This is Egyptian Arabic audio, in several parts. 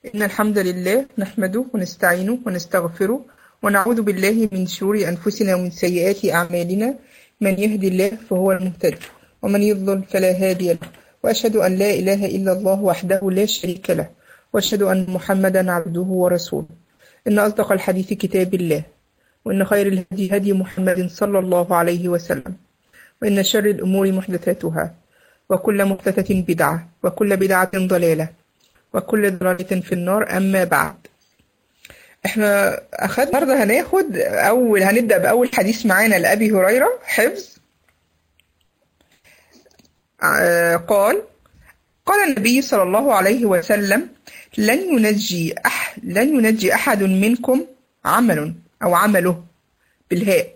إن الحمد لله نحمده ونستعينه ونستغفره ونعوذ بالله من شرور أنفسنا ومن سيئات أعمالنا من يهدي الله فهو المهتد ومن يضلل فلا هادي له وأشهد أن لا إله إلا الله وحده لا شريك له وأشهد أن محمدا عبده ورسوله إن أصدق الحديث كتاب الله وإن خير الهدي هدي محمد صلى الله عليه وسلم وإن شر الأمور محدثاتها وكل محدثة بدعة وكل بدعة ضلالة وكل ضلالة في النار أما بعد احنا أخذنا النهارده هناخد أول هنبدأ بأول حديث معانا لأبي هريرة حفظ آه، قال قال النبي صلى الله عليه وسلم لن ينجي أح لن ينجي أحد منكم عمل أو عمله بالهاء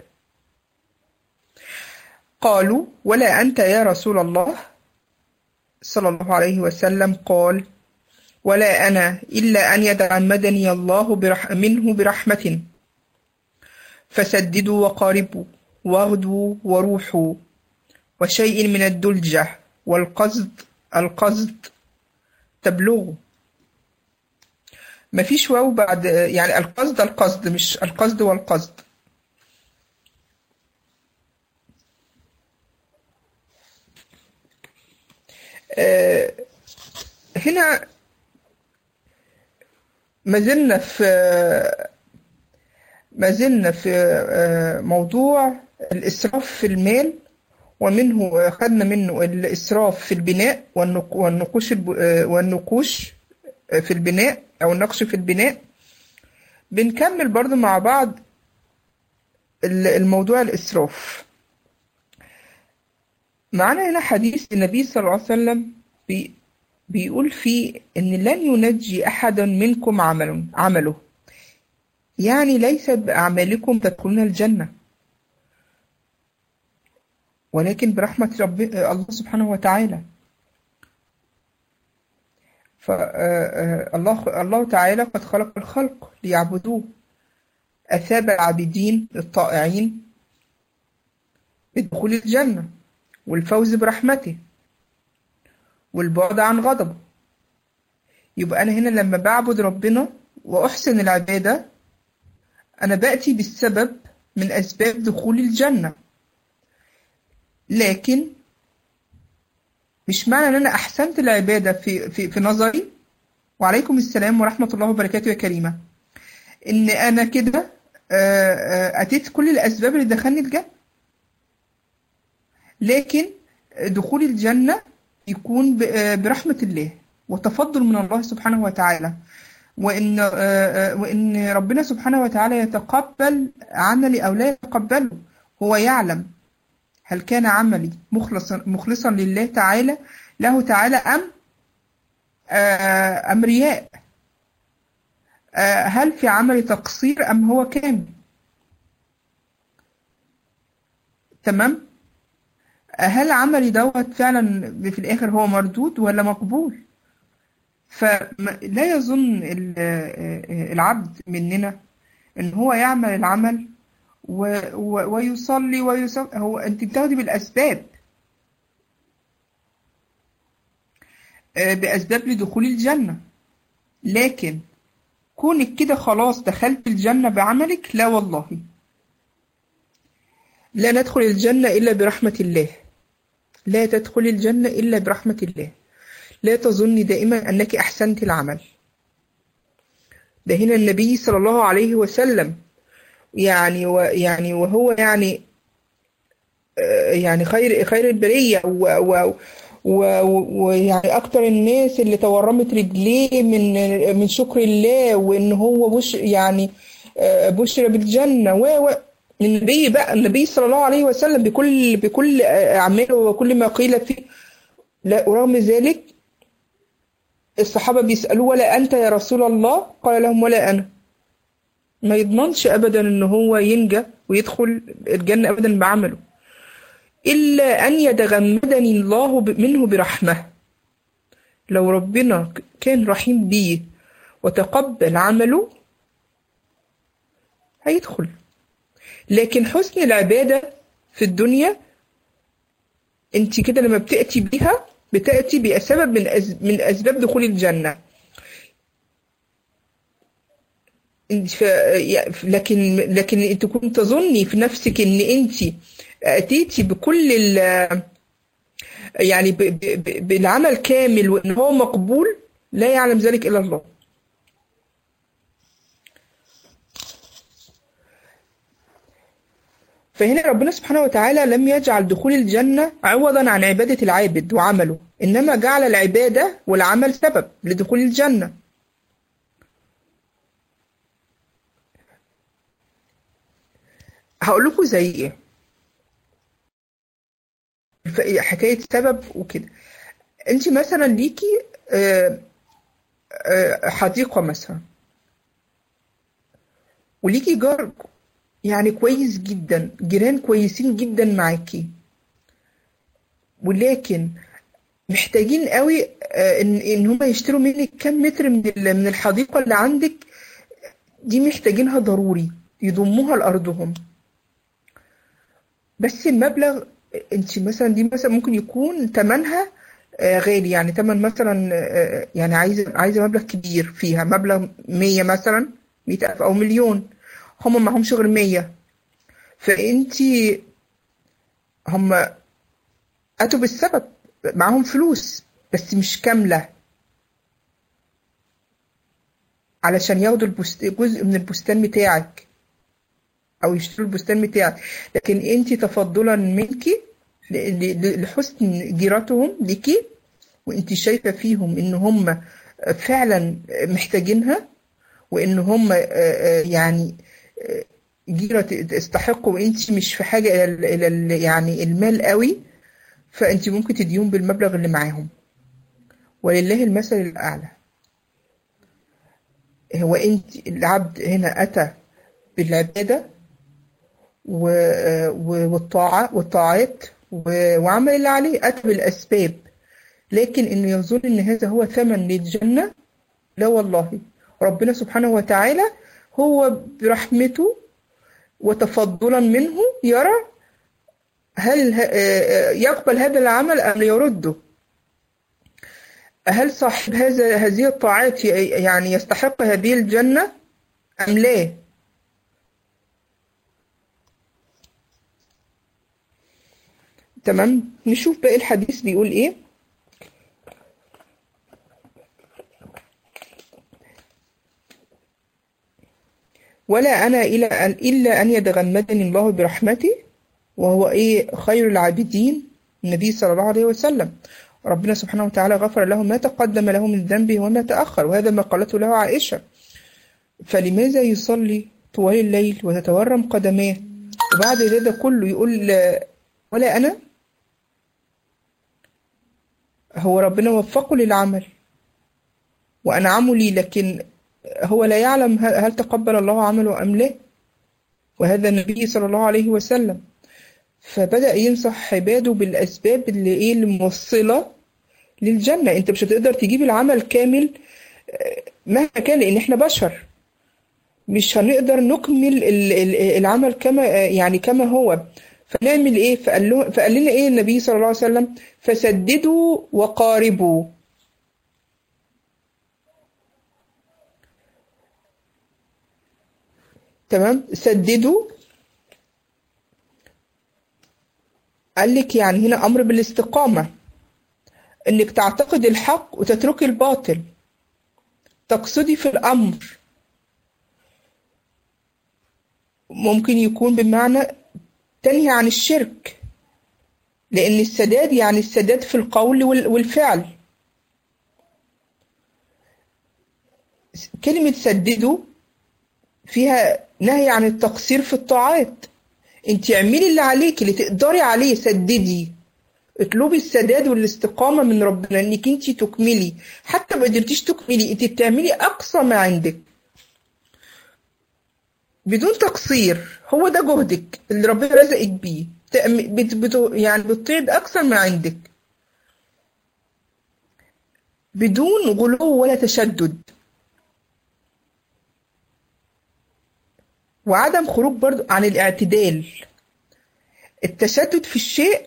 قالوا ولا أنت يا رسول الله صلى الله عليه وسلم قال ولا أنا إلا أن يتعمدني الله برح منه برحمة فسددوا وقاربوا واغدوا وروحوا وشيء من الدلجة والقصد القصد تبلغوا مفيش واو بعد يعني القصد القصد مش القصد والقصد آه، هنا ما زلنا في ما زلنا في آه، موضوع الإسراف في المال ومنه خدنا منه الإسراف في البناء والنق- والنقوش الب- آه، والنقوش في البناء أو النقش في البناء بنكمل برضو مع بعض ال- الموضوع الإسراف معنا هنا حديث النبي صلى الله عليه وسلم بي بيقول فيه إن لن ينجي أحدا منكم عمل عمله يعني ليس بأعمالكم تدخلون الجنة ولكن برحمة رب الله سبحانه وتعالى فالله الله تعالى قد خلق الخلق ليعبدوه أثاب العابدين الطائعين بدخول الجنة والفوز برحمته والبعد عن غضبه يبقى أنا هنا لما بعبد ربنا وأحسن العبادة أنا بأتي بالسبب من أسباب دخول الجنة لكن مش معنى ان انا احسنت العباده في في في نظري وعليكم السلام ورحمه الله وبركاته يا كريمه ان انا كده آه، آه، اتيت كل الاسباب اللي دخلني الجنه لكن دخول الجنه يكون ب- آه، برحمه الله وتفضل من الله سبحانه وتعالى وان آه، آه، وان ربنا سبحانه وتعالى يتقبل عملي او لا يتقبله هو يعلم هل كان عملي مخلصا مخلصا لله تعالى له تعالى أم آه، أم رياء آه، هل في عملي تقصير أم هو كامل تمام آه، هل عملي دوت فعلا في الآخر هو مردود ولا مقبول فلا يظن ال- آه، آه، العبد مننا ان هو يعمل العمل و... و... ويصلي ويصلي هو انت بتاخدي بالاسباب آه، باسباب لدخول الجنه لكن كونك كده خلاص دخلت الجنه بعملك لا والله لا ندخل الجنه الا برحمه الله لا تدخل الجنه الا برحمه الله لا تظني دائما انك احسنت العمل ده هنا النبي صلى الله عليه وسلم يعني ويعني وهو يعني آه، يعني خير خير البرية و و و- ويعني أكتر الناس اللي تورمت رجليه من من شكر الله وإن هو بش يعني آه، بشر بالجنة و و النبي بقى النبي صلى الله عليه وسلم بكل بكل أعماله وكل ما قيل فيه لا ورغم ذلك الصحابة بيسألوه ولا أنت يا رسول الله قال لهم ولا أنا ما يضمنش ابدا ان هو ينجى ويدخل الجنة ابدا بعمله الا ان يتغمدني الله ب- منه برحمة لو ربنا ك- كان رحيم بيه وتقبل عمله هيدخل لكن حسن العبادة في الدنيا انت كده لما بتأتي بيها بتأتي بسبب من أز... من أسباب دخول الجنة ف... لكن لكن تكون تظني في نفسك ان انت اتيتي بكل ال... يعني ب... ب... بالعمل كامل وان هو مقبول لا يعلم ذلك الا الله فهنا ربنا سبحانه وتعالى لم يجعل دخول الجنة عوضا عن عبادة العابد وعمله إنما جعل العبادة والعمل سبب لدخول الجنة هقول لكم زي ايه حكاية سبب وكده انت مثلا ليكي حديقة مثلا وليكي جار يعني كويس جدا جيران كويسين جدا معاكي ولكن محتاجين قوي ان ان هم يشتروا منك كام متر من من الحديقه اللي عندك دي محتاجينها ضروري يضموها لارضهم بس المبلغ انت مثلا دي مثلا ممكن يكون ثمنها غالي يعني ثمن مثلا يعني عايزه عايزه مبلغ كبير فيها مبلغ 100 مثلا 100000 او مليون هم معهمش غير 100 فانت هم اتوا بالسبب معاهم فلوس بس مش كامله علشان ياخدوا البست... جزء من البستان بتاعك او يشتروا البستان بتاعك لكن انت تفضلا منك لحسن جيرتهم ليكي وانت شايفه فيهم ان هم فعلا محتاجينها وان هم يعني جيرة تستحقوا وانت مش في حاجه الى الى يعني المال قوي فانت ممكن تديهم بالمبلغ اللي معاهم ولله المثل الاعلى هو انت العبد هنا اتى بالعباده والطاعة والطاعات وعمل اللي عليه أتى بالأسباب لكن إنه يظن إن هذا هو ثمن للجنة لا والله ربنا سبحانه وتعالى هو برحمته وتفضلا منه يرى هل يقبل هذا العمل أم يرده هل صاحب هذا هذه الطاعات يعني يستحق هذه الجنة أم لا تمام نشوف باقي الحديث بيقول ايه ولا انا الا ان الا ان يتغمدني الله برحمته وهو ايه خير العابدين النبي صلى الله عليه وسلم ربنا سبحانه وتعالى غفر له ما تقدم له من ذنبه وما تأخر وهذا ما قالته له عائشة فلماذا يصلي طوال الليل وتتورم قدماه وبعد هذا كله يقول ولا أنا هو ربنا وفقه للعمل وأنعمه لي لكن هو لا يعلم هل تقبل الله عمله أم لا وهذا النبي صلى الله عليه وسلم فبدأ ينصح عباده بالأسباب اللي إيه الموصلة للجنة أنت مش هتقدر تجيب العمل كامل مهما كان لأن إحنا بشر مش هنقدر نكمل العمل كما يعني كما هو فنعمل ايه فقال, له فقال لنا ايه النبي صلى الله عليه وسلم فسددوا وقاربوا تمام سددوا قال لك يعني هنا امر بالاستقامه انك تعتقد الحق وتتركي الباطل تقصدي في الامر ممكن يكون بمعنى تنهي عن الشرك لأن السداد يعني السداد في القول والفعل كلمة سددوا فيها نهي عن التقصير في الطاعات انت اعملي اللي عليك اللي تقدري عليه سددي اطلبي السداد والاستقامة من ربنا انك انت تكملي حتى ما قدرتيش تكملي انت بتعملي اقصى ما عندك بدون تقصير هو ده جهدك اللي ربنا رزقك بيه بت بت يعني بتطيع بأكثر ما عندك بدون غلو ولا تشدد وعدم خروج برضو عن الاعتدال التشدد في الشيء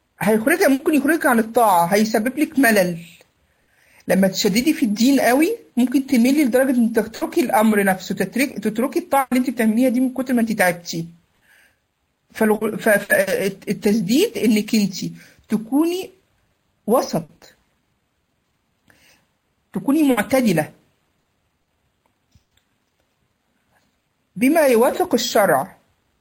هيخرجها ممكن يخرجك عن الطاعة هيسبب لك ملل لما تشددي في الدين قوي ممكن تميلي لدرجه ان تتركي الامر نفسه تترك تتركي الطاعه اللي انت بتعمليها دي من كتر ما انت تعبتي فالتسديد انك انت تكوني وسط تكوني معتدله بما يوافق الشرع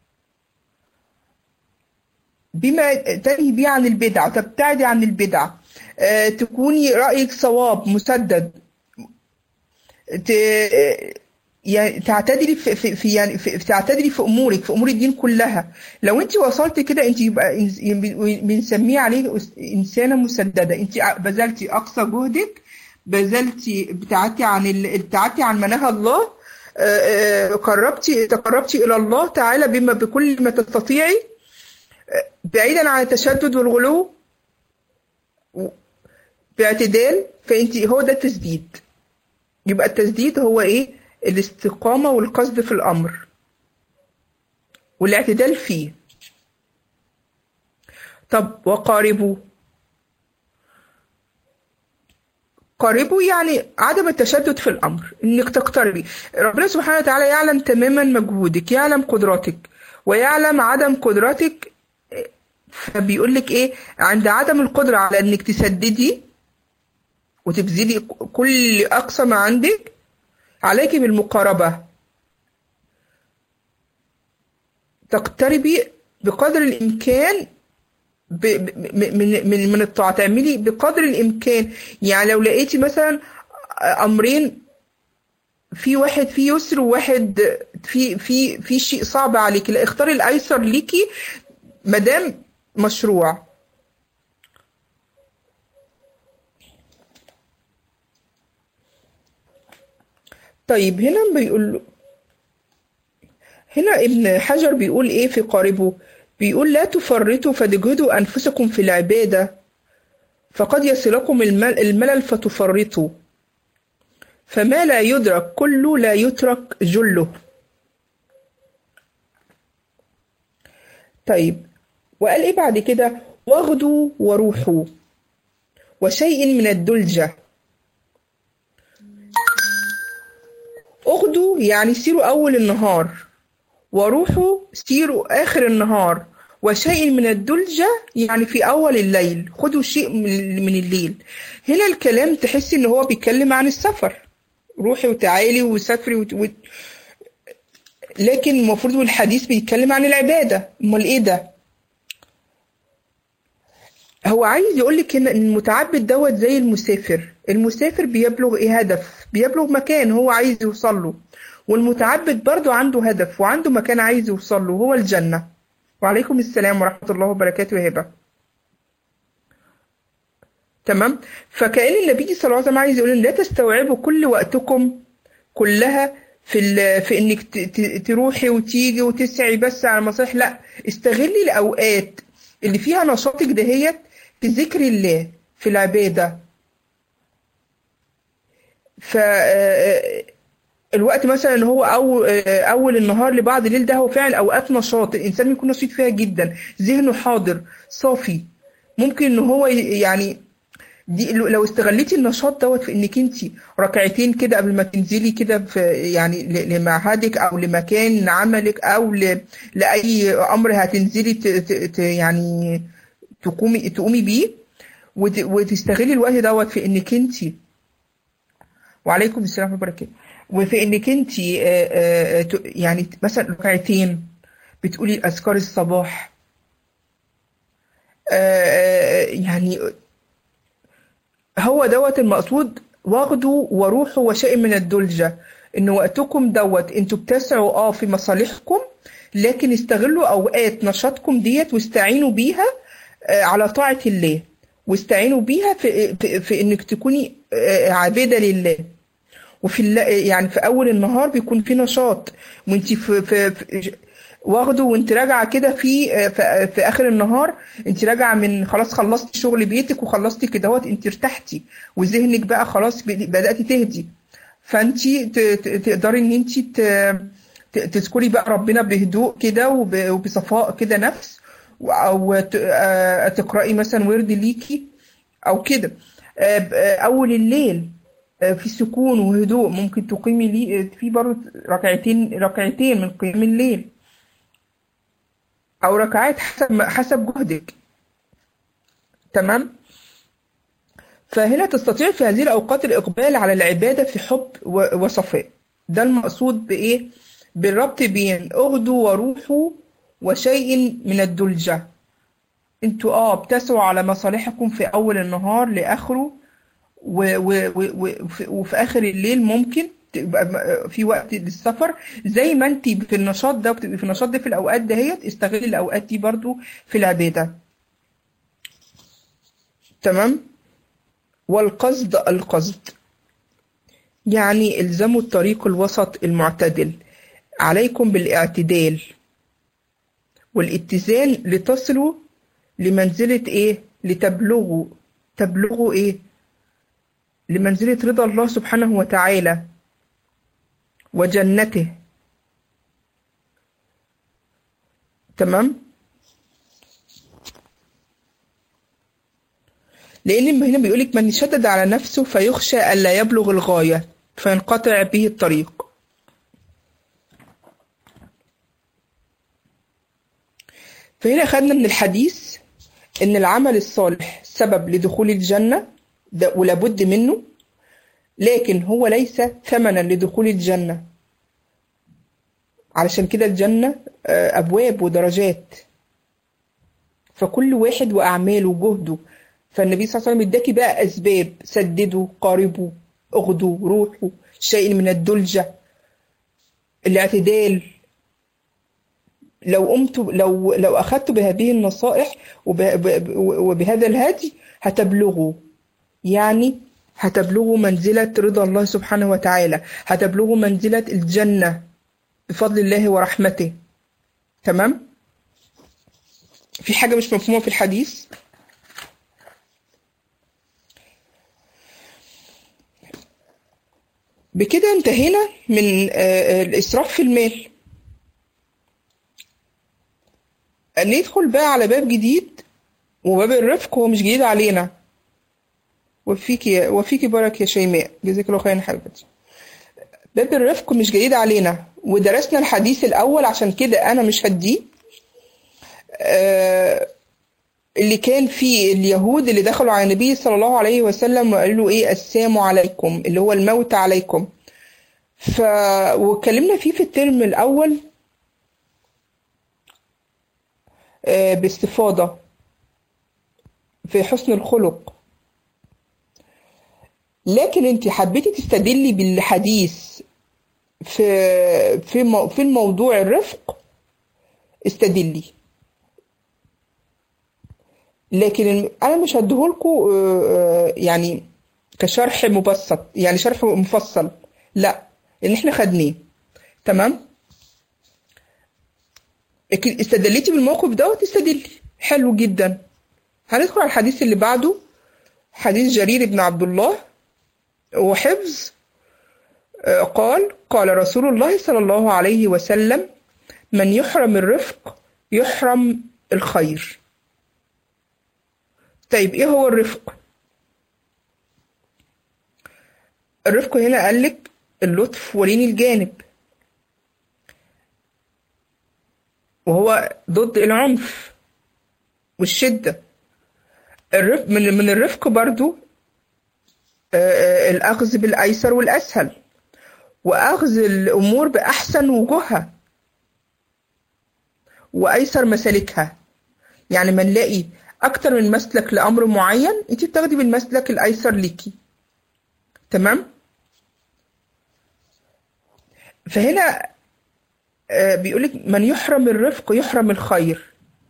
بما تنهي به عن البدع تبتعدي عن البدع آه، تكوني رأيك صواب مسدد ت... يعني تعتدلي في, في, في يعني في تعتدلي في امورك في امور الدين كلها لو انت وصلت كده انت يبقى بنسميه عليه انسانه مسدده انت بذلتي اقصى جهدك بذلتي ابتعدتي عن ابتعدتي عن منهى الله قربتي تقربتي الى الله تعالى بما بكل ما تستطيعي بعيدا عن التشدد والغلو باعتدال فانت هو ده التسديد يبقى التسديد هو ايه الاستقامة والقصد في الأمر والاعتدال فيه طب وقاربوا قاربوا يعني عدم التشدد في الأمر إنك تقتربي ربنا سبحانه وتعالى يعلم تماما مجهودك يعلم قدراتك ويعلم عدم قدراتك فبيقول لك إيه عند عدم القدرة على إنك تسددي وتبذلي كل أقصى ما عندك عليك بالمقاربة تقتربي بقدر الإمكان ب... من من من الطاعة تعملي بقدر الإمكان يعني لو لقيتي مثلا أمرين في واحد فيه يسر وواحد في في في شيء صعب عليكي لا اختاري الأيسر ليكي مادام مشروع طيب هنا بيقول هنا ابن حجر بيقول ايه في قاربه بيقول لا تفرطوا فتجهدوا انفسكم في العباده فقد يصلكم الملل فتفرطوا فما لا يدرك كله لا يترك جله طيب وقال ايه بعد كده واغدوا وروحوا وشيء من الدلجه اغدوا يعني سيروا أول النهار وروحوا سيروا آخر النهار وشيء من الدلجة يعني في أول الليل خدوا شيء من الليل هنا الكلام تحسي إن هو بيتكلم عن السفر روحي وتعالي وسافري وت... و... لكن المفروض الحديث بيتكلم عن العبادة امال ايه ده هو عايز يقول لك ان المتعبد دوت زي المسافر المسافر بيبلغ ايه هدف بيبلغ مكان هو عايز يوصل له والمتعبد برضه عنده هدف وعنده مكان عايز يوصل له هو الجنة وعليكم السلام ورحمة الله وبركاته هبة تمام فكأن النبي صلى الله عليه وسلم عايز يقول لا تستوعبوا كل وقتكم كلها في في انك تروحي وتيجي وتسعي بس على المصالح لا استغلي الاوقات اللي فيها نشاطك دهيت في ذكر الله في العباده ف الوقت مثلا هو أول, اول النهار لبعض الليل ده هو فعلا اوقات نشاط الانسان بيكون نشيط فيها جدا ذهنه حاضر صافي ممكن ان هو يعني دي لو استغليتي النشاط دوت في انك انت ركعتين كده قبل ما تنزلي كده في يعني لمعهدك او لمكان عملك او لاي امر هتنزلي ت ت يعني تقومي تقومي بيه وتستغلي الوقت دوت في انك انت وعليكم السلام ورحمه الله وبركاته وفي انك انت يعني مثلا ركعتين بتقولي اذكار الصباح يعني هو دوت المقصود واخدوا وروحوا وشيء من الدلجه ان وقتكم دوت انتوا بتسعوا اه في مصالحكم لكن استغلوا اوقات نشاطكم ديت واستعينوا بيها على طاعه الله واستعينوا بيها في, في, في انك تكوني عابده لله وفي يعني في اول النهار بيكون في نشاط وانت في, في, في واخده وانت راجعه كده في, في في اخر النهار انت راجعه من خلاص خلصتي شغل بيتك وخلصتي كده انت ارتحتي وذهنك بقى خلاص بداتي تهدي فانت تقدري ان انت تذكري بقى ربنا بهدوء كده وبصفاء كده نفس او تقراي مثلا ورد ليكي او كده اول الليل آه، في سكون وهدوء ممكن تقيمي لي آه، في برضه ركعتين ركعتين من قيام الليل او ركعات حسب حسب جهدك تمام فهنا تستطيع في هذه الأوقات الإقبال على العبادة في حب و- وصفاء ده المقصود بإيه؟ بالربط بين اغدوا وروحوا وشيء من الدلجة انتوا اه بتسعوا على مصالحكم في أول النهار لآخره و و و و وفي- وفي آخر الليل ممكن تبقى م- في وقت للسفر زي ما انت في النشاط ده بتبقي في النشاط ده في الأوقات دهيت استغلي الأوقات دي برضو في العبادة تمام؟ والقصد القصد يعني الزموا الطريق الوسط المعتدل عليكم بالاعتدال والاتزان لتصلوا لمنزلة ايه لتبلغوا تبلغوا ايه لمنزلة رضا الله سبحانه وتعالى وجنته تمام لأن هنا بيقولك من شدد على نفسه فيخشى ألا يبلغ الغاية فينقطع به الطريق فهنا خدنا من الحديث إن العمل الصالح سبب لدخول الجنة ده ولابد منه لكن هو ليس ثمنا لدخول الجنة علشان كده الجنة آه، أبواب ودرجات فكل واحد وأعماله وجهده فالنبي صلى الله عليه وسلم اداكي بقى أسباب سددوا قاربوا اغدوا روحوا شيء من الدلجة الاعتدال لو قمت لو لو أخذت بهذه النصائح وب- ب- وبهذا الهدي هتبلغوا يعني هتبلغوا منزلة رضا الله سبحانه وتعالى هتبلغوا منزلة الجنة بفضل الله ورحمته تمام في حاجة مش مفهومة في الحديث بكده انتهينا من آه، الإسراف في المال ندخل بقى على باب جديد وباب الرفق هو مش جديد علينا وفيكي وفيكي برك يا شيماء جزاك الله خيرا حبيبتي باب الرفق مش جديد علينا ودرسنا الحديث الأول عشان كده أنا مش هديه آه، اللي كان فيه اليهود اللي دخلوا على النبي صلى الله عليه وسلم وقالوا له ايه السام عليكم اللي هو الموت عليكم ف واتكلمنا فيه في الترم الأول آه، باستفاضة في حسن الخلق لكن انت حبيتي تستدلي بالحديث في في مو- في الموضوع الرفق استدلي لكن انا مش هديهولكوا آه، يعني كشرح مبسط يعني شرح مفصل لا لان احنا خدناه تمام لكن استدليتي بالموقف دوت استدلي حلو جدا هندخل على الحديث اللي بعده حديث جرير بن عبد الله وحفظ آه، قال قال رسول الله صلى الله عليه وسلم من يحرم الرفق يحرم الخير طيب ايه هو الرفق الرفق هنا قالك اللطف ولين الجانب وهو ضد العنف والشدة الرفق من من الرفق برضو آه، آه، الأخذ بالأيسر والأسهل وأخذ الأمور بأحسن وجوهها وأيسر مسالكها يعني ما نلاقي أكتر من مسلك لأمر معين أنت بتاخدي بالمسلك الأيسر ليكي تمام فهنا آه، بيقولك من يحرم الرفق يحرم الخير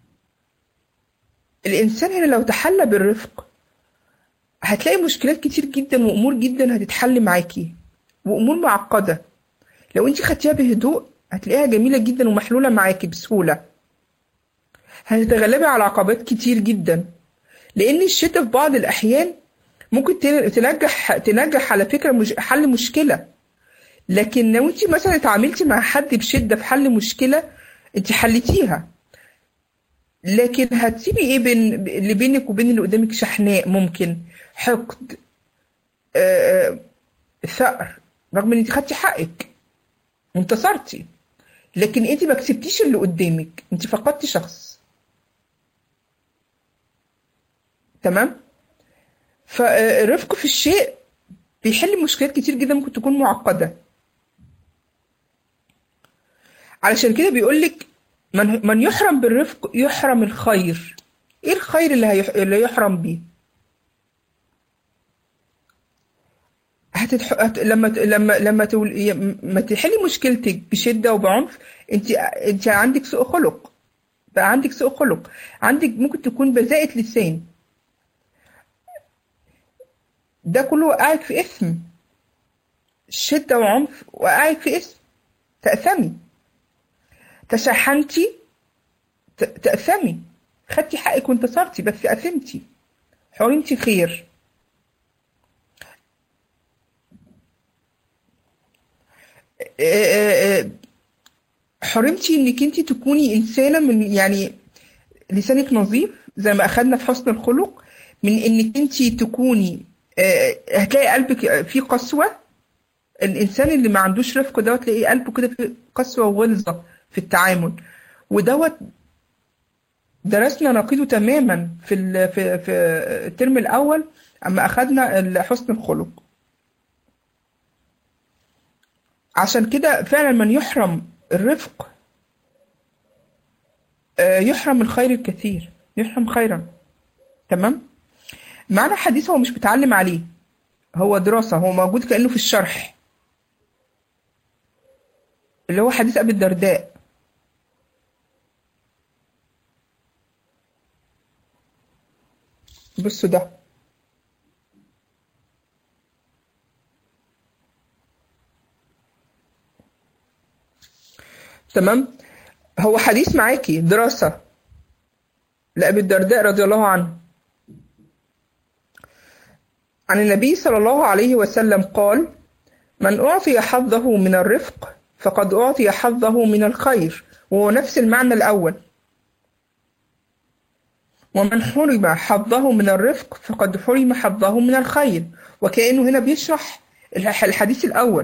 الإنسان هنا لو تحلى بالرفق هتلاقي مشكلات كتير جدا وأمور جدا هتتحل معاكي وأمور معقدة لو انت خدتيها بهدوء هتلاقيها جميلة جدا ومحلولة معاكي بسهولة هتتغلبي على عقبات كتير جدا لأن الشدة في بعض الأحيان ممكن تن- تنجح تنجح على فكرة مش حل مشكلة لكن لو انت مثلا اتعاملتي مع حد بشدة في حل مشكلة انت حلتيها لكن هتسيبي ايه بين اللي بينك وبين اللي قدامك شحناء ممكن حقد آه، آه، الثأر رغم ان انت خدتي حقك وانتصرتي لكن انت ما كسبتيش اللي قدامك انت فقدتي شخص تمام فالرفق في الشيء بيحل مشكلات كتير جدا ممكن تكون معقدة علشان كده بيقولك من من يحرم بالرفق يحرم الخير ايه الخير اللي هيح... اللي يحرم بيه هتتح... هت... لما ت- لما لما تقول ي- ما تحلي مشكلتك بشدة وبعنف انت انت عندك سوء خلق بقى عندك سوء خلق عندك ممكن تكون بذاءة لسان ده كله وقعك في اسم شدة وعنف وقعك في اسم تأثمي تشحنتي ت- تأثمي خدتي حقك وانتصرتي بس أثمتي حرمتي خير آه، آه، آه، حرمتي انك انت تكوني انسانة من يعني لسانك نظيف زي ما اخدنا في حسن الخلق من انك انت تكوني آه، هتلاقي قلبك فيه قسوة الانسان اللي ما عندوش رفق دوت تلاقيه قلبه كده فيه قسوة وغلظة في التعامل ودوت درسنا نقيضه تماما في ال- في في الترم الاول اما اخدنا ال- حسن الخلق عشان كده فعلا من يحرم الرفق آه، يحرم الخير الكثير يحرم خيرا تمام معنى حديث هو مش بيتعلم عليه هو دراسة هو موجود كأنه في الشرح اللي هو حديث أبي الدرداء بصوا ده تمام هو حديث معاكي دراسة لأبي الدرداء رضي الله عنه عن النبي صلى الله عليه وسلم قال من أعطي حظه من الرفق فقد أعطي حظه من الخير وهو نفس المعنى الأول ومن حرم حظه من الرفق فقد حرم حظه من الخير وكأنه هنا بيشرح الح- الحديث الأول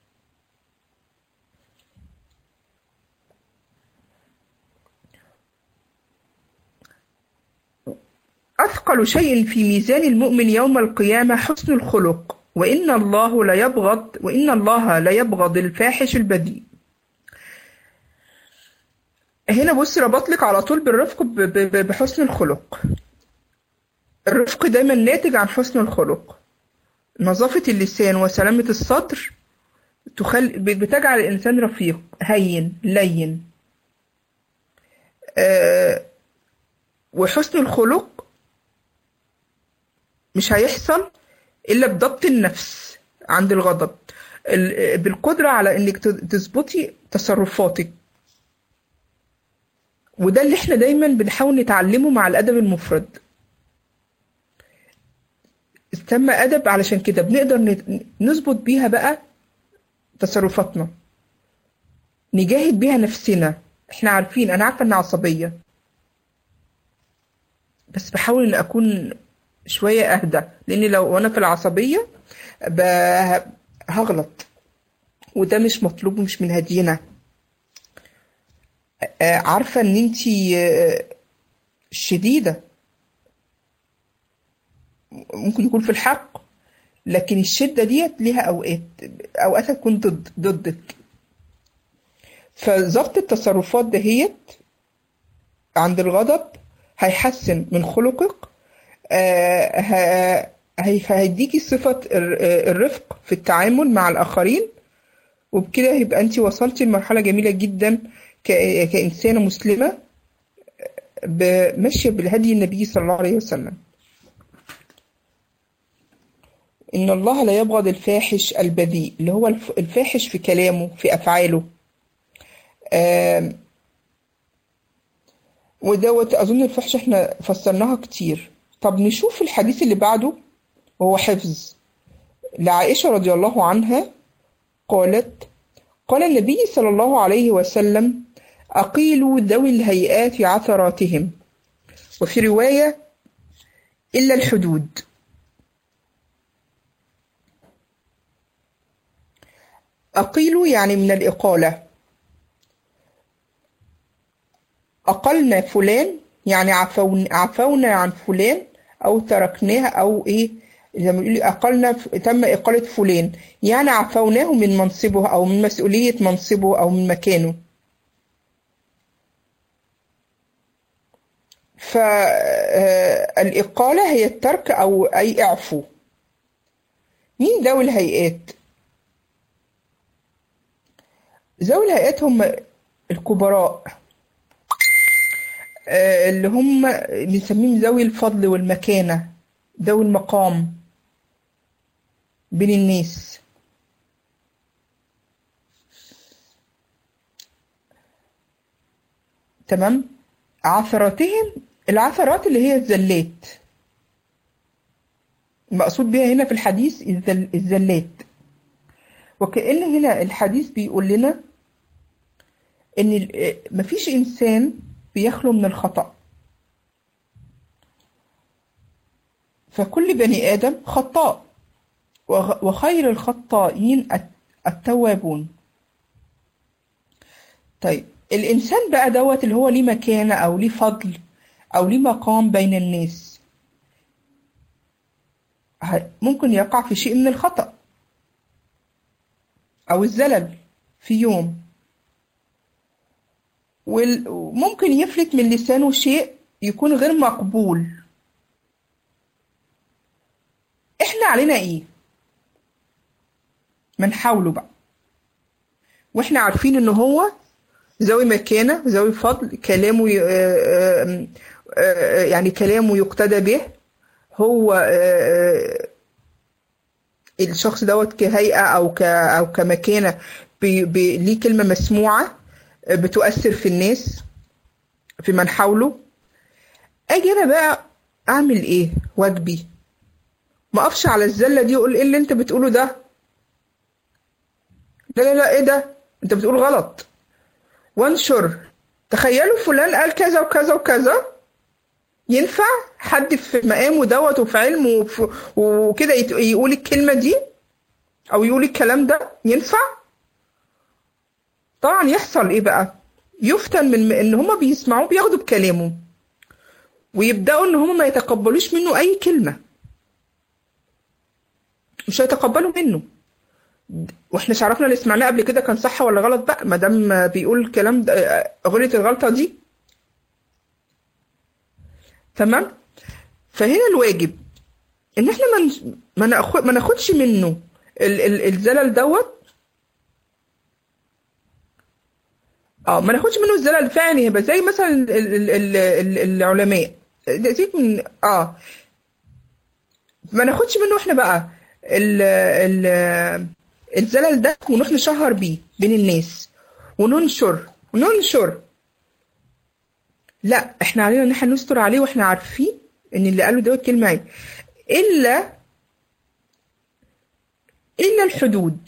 أثقل شيء في ميزان المؤمن يوم القيامة حسن الخلق وإن الله لا يبغض وإن الله لا يبغض الفاحش البذيء هنا بص ربط لك على طول بالرفق ب- ب- ب- بحسن الخلق الرفق دايما ناتج عن حسن الخلق نظافة اللسان وسلامة الصدر تخل... بتجعل الإنسان رفيق هين لين آه... وحسن الخلق مش هيحصل إلا بضبط النفس عند الغضب ال- بالقدرة على إنك ت- تظبطي تصرفاتك وده اللي احنا دايما بنحاول نتعلمه مع الأدب المفرد سمى أدب علشان كده بنقدر نت- نظبط بيها بقى تصرفاتنا نجاهد بيها نفسنا احنا عارفين انا عارفة اني عصبية بس بحاول ان اكون شوية اهدى لان لو انا في العصبية ب- هغلط وده مش مطلوب ومش من هدينا آه، عارفة ان انتي آه، شديدة ممكن يكون في الحق لكن الشدة ديت ليها أوقات أوقات هتكون ضد ضدك فضبط التصرفات دهيت عند الغضب هيحسن من خلقك آه، ه- هي- هيديكي صفة الر- آه، الرفق في التعامل مع الآخرين وبكده يبقى أنت وصلتي لمرحلة جميلة جدا ك- كإنسانة مسلمة ب- ماشية بالهدي النبي صلى الله عليه وسلم إن الله لا يبغض الفاحش البذيء اللي هو الف- الفاحش في كلامه في أفعاله آم، ودوت أظن الفحش احنا فسرناها كتير طب نشوف الحديث اللي بعده وهو حفظ لعائشة رضي الله عنها قالت قال النبي صلى الله عليه وسلم أقيلوا ذوي الهيئات عثراتهم وفي رواية إلا الحدود أقيل يعني من الإقالة أقلنا فلان يعني عفونا, عفونا عن فلان أو تركناه أو إيه زي ما بيقولوا أقلنا تم إقالة فلان يعني عفوناه من منصبه أو من مسؤولية منصبه أو من مكانه فالإقالة هي الترك أو أي إعفو مين ذوي الهيئات؟ ذوي الهيئات هم الكبراء اللي هم بنسميهم ذوي الفضل والمكانة ذوي المقام بين الناس تمام عثراتهم العثرات اللي هي الزلات المقصود بها هنا في الحديث الزل... الزلات وكأن هنا الحديث بيقول لنا ان مفيش انسان بيخلو من الخطأ فكل بني آدم خطاء وخير الخطائين التوابون طيب الإنسان بقى دوت اللي هو ليه مكانة أو ليه فضل أو ليه مقام بين الناس ممكن يقع في شيء من الخطأ أو الزلل في يوم وممكن يفلت من لسانه شيء يكون غير مقبول احنا علينا ايه من حوله بقى واحنا عارفين ان هو ذوي مكانة ذوي فضل كلامه يعني كلامه يقتدى به هو الشخص دوت كهيئة أو أو كمكانة ليه كلمة مسموعة بتؤثر في الناس في من حوله أجي أنا بقى أعمل إيه واجبي ما أقفش على الزلة دي وأقول إيه اللي أنت بتقوله ده لا لا لا إيه ده أنت بتقول غلط وانشر تخيلوا فلان قال كذا وكذا وكذا ينفع حد في مقامه دوت وفي علمه وكده يقول الكلمة دي أو يقول الكلام ده ينفع طبعا يحصل إيه بقى يفتن من إن هما بيسمعوه بياخدوا بكلامه ويبدأوا إن هما ما يتقبلوش منه أي كلمة مش هيتقبلوا منه واحنا مش عرفنا اللي سمعناه قبل كده كان صح ولا غلط بقى ما دام بيقول الكلام ده غلط الغلطه دي تمام فهنا الواجب ان احنا ما ما ناخد ما ناخدش منه ال ال الزلل دوت اه ما ناخدش منه الزلل فعلا يبقى زي مثلا ال ال ال ال العلماء زي من اه ما ناخدش منه احنا بقى ال ال الزلل ده ونروح نشهر بيه بين الناس وننشر وننشر لا احنا علينا ان احنا نستر عليه واحنا عارفين ان اللي قاله دوت كلمه عيب الا الا الحدود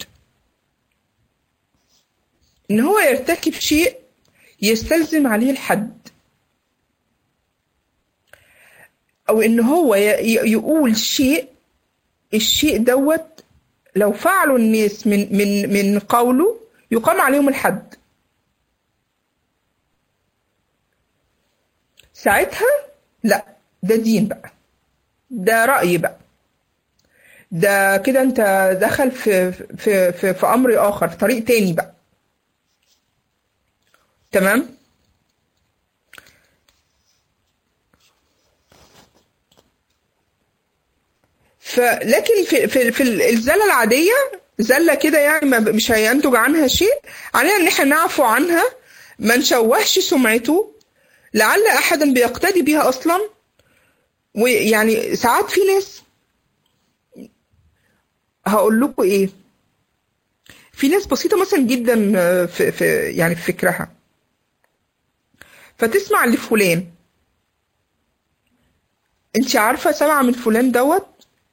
ان هو يرتكب شيء يستلزم عليه الحد او ان هو يقول شيء الشيء دوت لو فعلوا الناس من من من قوله يقام عليهم الحد ساعتها لا ده دين بقى ده رأي بقى ده كده انت دخل في في في, في امر اخر في طريق تاني بقى تمام فلكن في في, في الزله العاديه زله كده يعني ما مش هينتج عنها شيء علينا ان احنا نعفو عنها ما نشوهش سمعته لعل احدا بيقتدي بيها اصلا ويعني ساعات في ناس هقول لكم ايه في ناس بسيطه مثلا جدا في, في يعني في فكرها فتسمع لفلان انت عارفه سامعه من فلان دوت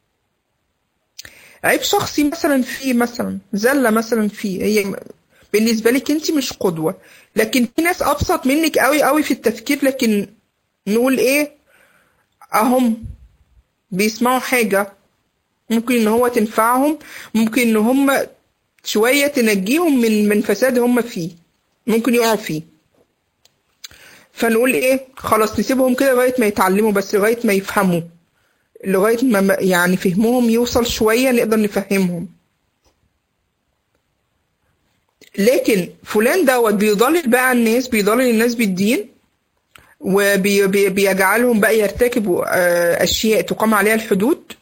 عيب شخصي مثلا فيه مثلا زله مثلا فيه هي بالنسبه لك انت مش قدوه لكن في ناس ابسط منك قوي قوي في التفكير لكن نقول ايه اهم بيسمعوا حاجه ممكن ان هو تنفعهم ممكن ان هم شوية تنجيهم من من فساد هم فيه ممكن يقعوا فيه فنقول ايه خلاص نسيبهم كده لغاية ما يتعلموا بس لغاية ما يفهموا لغاية ما يعني فهمهم يوصل شوية نقدر نفهمهم لكن فلان دوت بيضلل بقى الناس بيضلل الناس بالدين وبيجعلهم بقى يرتكبوا أشياء تقام عليها الحدود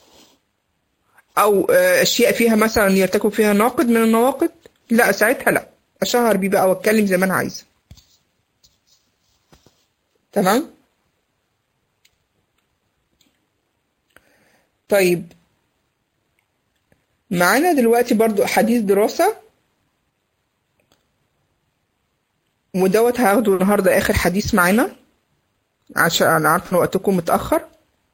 أو أشياء فيها مثلا يرتكبوا فيها ناقد من النواقد لا ساعتها لا أشهر بيه بقى وأتكلم زي ما أنا عايزة تمام طيب معانا دلوقتي برضو حديث دراسة ودوت هاخده النهاردة آخر حديث معانا عشان أنا عارفة إن وقتكم متأخر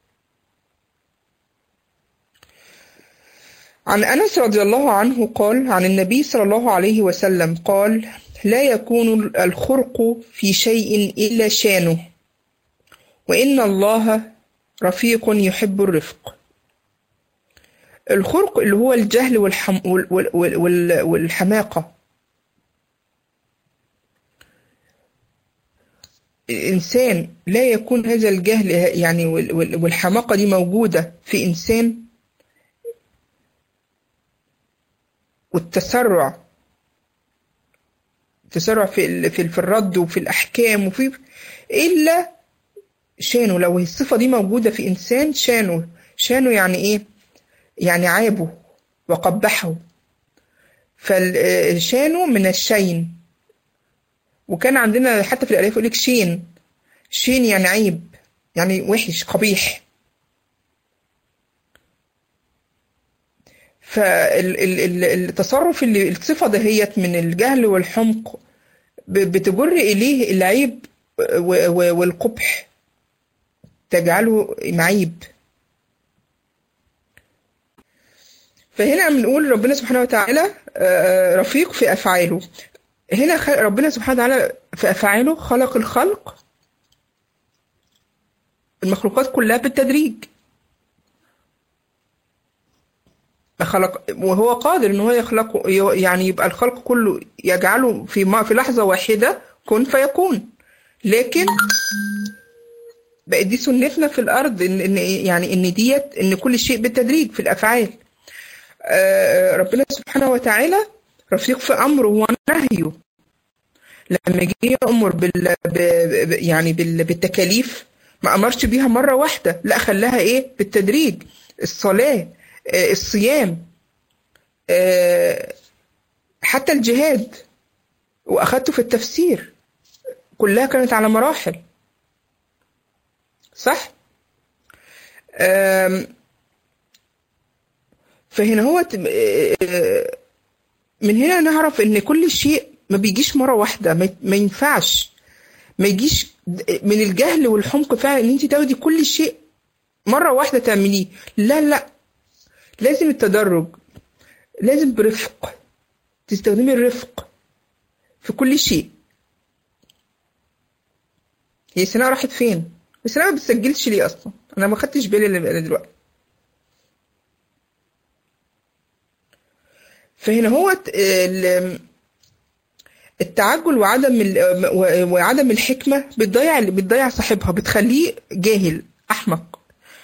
عن أنس رضي الله عنه قال عن النبي صلى الله عليه وسلم قال لا يكون الخرق في شيء إلا شانه وإن الله رفيق يحب الرفق الخرق اللي هو الجهل والحم وال وال وال والحماقة الإنسان لا يكون هذا الجهل يعني والحماقة دي موجودة في إنسان والتسرع التسرع في في في الرد وفي الأحكام وفي إلا شانه لو الصفة دي موجودة في إنسان شانه شانه يعني إيه؟ يعني عابه وقبحه فشانه من الشين وكان عندنا حتى في الألف يقول لك شين شين يعني عيب يعني وحش قبيح فالتصرف اللي الصفة دهيت من الجهل والحمق بتجر إليه العيب والقبح تجعله معيب فهنا بنقول ربنا سبحانه وتعالى رفيق في أفعاله هنا ربنا سبحانه وتعالى في أفعاله خلق الخلق المخلوقات كلها بالتدريج خلق وهو قادر ان هو يخلقه يعني يبقى الخلق كله يجعله في ما في لحظه واحده كن فيكون لكن بقت دي سنتنا في الارض ان ان يعني ان ديت ان كل شيء بالتدريج في الافعال آه ربنا سبحانه وتعالى رفيق في امره ونهيه لما جه يامر بال يعني بال بالتكاليف ما امرش بيها مره واحده لا خلاها ايه بالتدريج الصلاه آه الصيام آه حتى الجهاد واخدته في التفسير كلها كانت على مراحل صح فهنا هو من هنا نعرف ان كل شيء ما بيجيش مره واحده ما ينفعش ما يجيش من الجهل والحمق فعلا ان انت تاخدي كل شيء مره واحده تعمليه لا لا لازم التدرج لازم برفق تستخدمي الرفق في كل شيء هي سناء راحت فين بس انا ما بتسجلش ليه اصلا انا ما خدتش بالي اللي دلوقتي فهنا هو التعجل وعدم وعدم الحكمه بتضيع بتضيع صاحبها بتخليه جاهل احمق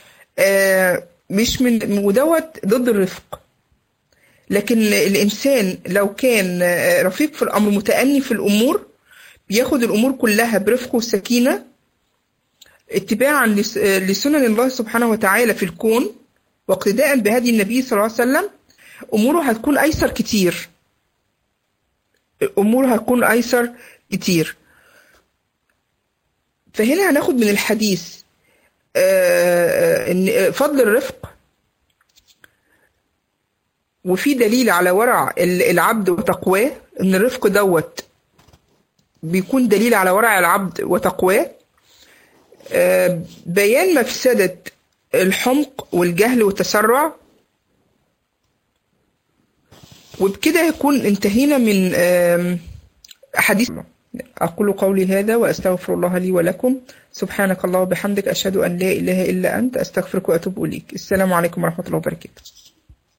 مش من ودوت ضد الرفق لكن الانسان لو كان رفيق في الامر متأني في الامور بياخد الامور كلها برفق وسكينه اتباعا لسنن الله سبحانه وتعالى في الكون واقتداء بهدي النبي صلى الله عليه وسلم اموره هتكون ايسر كتير اموره هتكون ايسر كتير فهنا هناخد من الحديث ان فضل الرفق وفي دليل على ورع العبد وتقواه ان الرفق دوت بيكون دليل على ورع العبد وتقواه بيان مفسدة الحمق والجهل والتسرع وبكده يكون انتهينا من حديث أقول قولي هذا وأستغفر الله لي ولكم سبحانك الله وبحمدك أشهد أن لا إله إلا أنت أستغفرك وأتوب إليك السلام عليكم ورحمة الله وبركاته